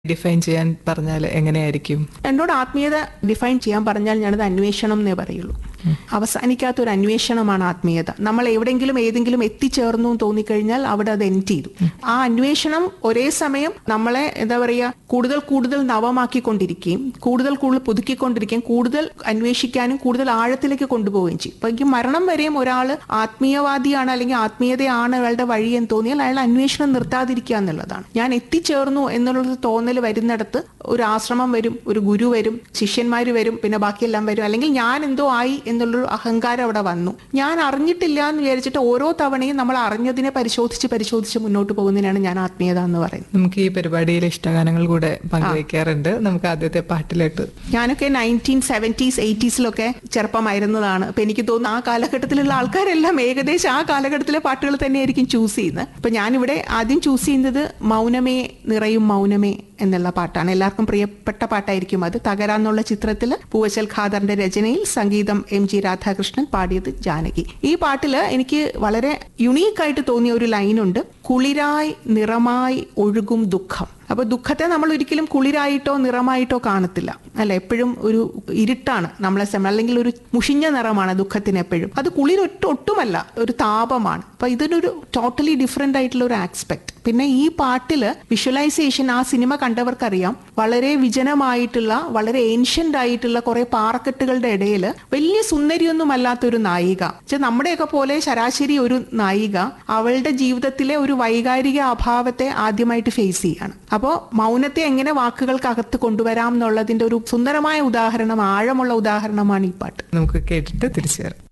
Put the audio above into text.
define ചെയ്യാൻ പറഞ്ഞാൽ എങ്ങനെയായിരിക്കും എന്നോട് ആത്മീയത ഡിഫൈൻ ചെയ്യാൻ പറഞ്ഞാൽ ഞാനത് അന്വേഷണം എന്നേ പറയുള്ളൂ അവസാനിക്കാത്ത ഒരു അന്വേഷണമാണ് ആത്മീയത നമ്മൾ എവിടെയെങ്കിലും ഏതെങ്കിലും എത്തിച്ചേർന്നു എന്ന് തോന്നിക്കഴിഞ്ഞാൽ അവിടെ അത് എൻഡ് ചെയ്തു ആ അന്വേഷണം ഒരേ സമയം നമ്മളെ എന്താ പറയുക കൂടുതൽ കൂടുതൽ നവമാക്കിക്കൊണ്ടിരിക്കുകയും കൂടുതൽ കൂടുതൽ പുതുക്കിക്കൊണ്ടിരിക്കുകയും കൂടുതൽ അന്വേഷിക്കാനും കൂടുതൽ ആഴത്തിലേക്ക് കൊണ്ടുപോവുകയും ചെയ്യും അപ്പൊ എനിക്ക് മരണം വരെയും ഒരാൾ ആത്മീയവാദിയാണ് അല്ലെങ്കിൽ ആത്മീയതയാണ് അയാളുടെ വഴി എന്ന് തോന്നിയാൽ അയാൾ അന്വേഷണം നിർത്താതിരിക്കുക എന്നുള്ളതാണ് ഞാൻ എത്തിച്ചേർന്നു എന്നുള്ളത് തോന്നൽ വരുന്നിടത്ത് ഒരു ആശ്രമം വരും ഒരു ഗുരു വരും ശിഷ്യന്മാർ വരും പിന്നെ ബാക്കിയെല്ലാം വരും അല്ലെങ്കിൽ ഞാൻ എന്തോ ആയി എന്നുള്ളൊരു അഹങ്കാരം അവിടെ വന്നു ഞാൻ അറിഞ്ഞിട്ടില്ല എന്ന് വിചാരിച്ചിട്ട് ഓരോ തവണയും നമ്മൾ അറിഞ്ഞതിനെ പരിശോധിച്ച് പരിശോധിച്ച് മുന്നോട്ട് പോകുന്നതിനാണ് ഞാൻ ആത്മീയത എന്ന് പറയുന്നത് നമുക്ക് ഈ പരിപാടിയിൽ ഇഷ്ടഗാനങ്ങൾ കൂടെ പങ്കുവയ്ക്കാറുണ്ട് നമുക്ക് ആദ്യത്തെ പാട്ടിലോട്ട് ഞാനൊക്കെ നയൻറ്റീൻ സെവൻറ്റീസ് എയ്റ്റീസിലൊക്കെ ചെറുപ്പമായിരുന്നതാണ് അപ്പൊ എനിക്ക് തോന്നുന്നു ആ കാലഘട്ടത്തിലുള്ള ആൾക്കാരെല്ലാം ഏകദേശം ആ കാലഘട്ടത്തിലെ പാട്ടുകൾ തന്നെയായിരിക്കും ചൂസ് ചെയ്യുന്നത് അപ്പൊ ഞാനിവിടെ ആദ്യം ചൂസ് ചെയ്യുന്നത് മൗനമേ നിറയും മൗനമേ എന്നുള്ള പാട്ടാണ് എല്ലാവർക്കും പ്രിയപ്പെട്ട പാട്ടായിരിക്കും അത് തകരാന്നുള്ള ചിത്രത്തിൽ പൂവച്ചൽ ഖാദറിന്റെ രചനയിൽ സംഗീതം എം ജി രാധാകൃഷ്ണൻ പാടിയത് ജാനകി ഈ പാട്ടില് എനിക്ക് വളരെ യുണീക്കായിട്ട് തോന്നിയ ഒരു ലൈനുണ്ട് കുളിരായി നിറമായി ഒഴുകും ദുഃഖം അപ്പൊ ദുഃഖത്തെ നമ്മൾ ഒരിക്കലും കുളിരായിട്ടോ നിറമായിട്ടോ കാണത്തില്ല അല്ല എപ്പോഴും ഒരു ഇരുട്ടാണ് നമ്മളെ സമയം അല്ലെങ്കിൽ ഒരു മുഷിഞ്ഞ നിറമാണ് ദുഃഖത്തിന് എപ്പോഴും അത് കുളിരൊട്ട് ഒട്ടുമല്ല ഒരു താപമാണ് അപ്പൊ ഇതിനൊരു ടോട്ടലി ഡിഫറെന്റ് ആയിട്ടുള്ള ഒരു ആസ്പെക്ട് പിന്നെ ഈ പാട്ടില് വിഷ്വലൈസേഷൻ ആ സിനിമ കണ്ടവർക്കറിയാം വളരെ വിജനമായിട്ടുള്ള വളരെ ഏൻഷ്യന്റ് ആയിട്ടുള്ള കുറെ പാറക്കെട്ടുകളുടെ ഇടയിൽ വലിയ സുന്ദരിയൊന്നും അല്ലാത്തൊരു നായിക പക്ഷെ നമ്മുടെയൊക്കെ പോലെ ശരാശരി ഒരു നായിക അവളുടെ ജീവിതത്തിലെ ഒരു വൈകാരിക അഭാവത്തെ ആദ്യമായിട്ട് ഫേസ് ചെയ്യാണ് അപ്പോൾ മൗനത്തെ എങ്ങനെ വാക്കുകൾക്കകത്ത് കൊണ്ടുവരാം എന്നുള്ളതിന്റെ ഒരു സുന്ദരമായ ഉദാഹരണം ആഴമുള്ള ഉദാഹരണമാണ് ഈ പാട്ട് നമുക്ക് കേട്ടിട്ട് തിരിച്ചു വരാം